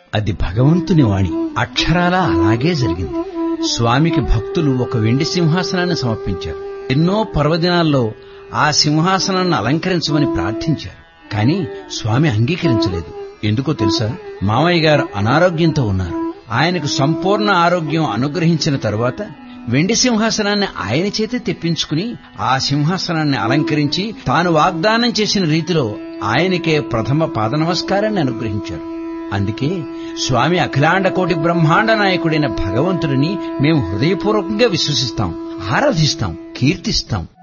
అది భగవంతుని వాణి అక్షరాలా అలాగే జరిగింది స్వామికి భక్తులు ఒక వెండి సింహాసనాన్ని సమర్పించారు ఎన్నో పర్వదినాల్లో ఆ సింహాసనాన్ని అలంకరించమని ప్రార్థించారు కానీ స్వామి అంగీకరించలేదు ఎందుకో తెలుసా మామయ్య గారు అనారోగ్యంతో ఉన్నారు ఆయనకు సంపూర్ణ ఆరోగ్యం అనుగ్రహించిన తరువాత వెండి సింహాసనాన్ని ఆయన చేతే తెప్పించుకుని ఆ సింహాసనాన్ని అలంకరించి తాను వాగ్దానం చేసిన రీతిలో ఆయనకే ప్రథమ పాద నమస్కారాన్ని అనుగ్రహించారు అందుకే స్వామి అఖిలాండ కోటి బ్రహ్మాండ నాయకుడైన భగవంతుడిని మేము హృదయపూర్వకంగా విశ్వసిస్తాం ఆరాధిస్తాం కీర్తిస్తాం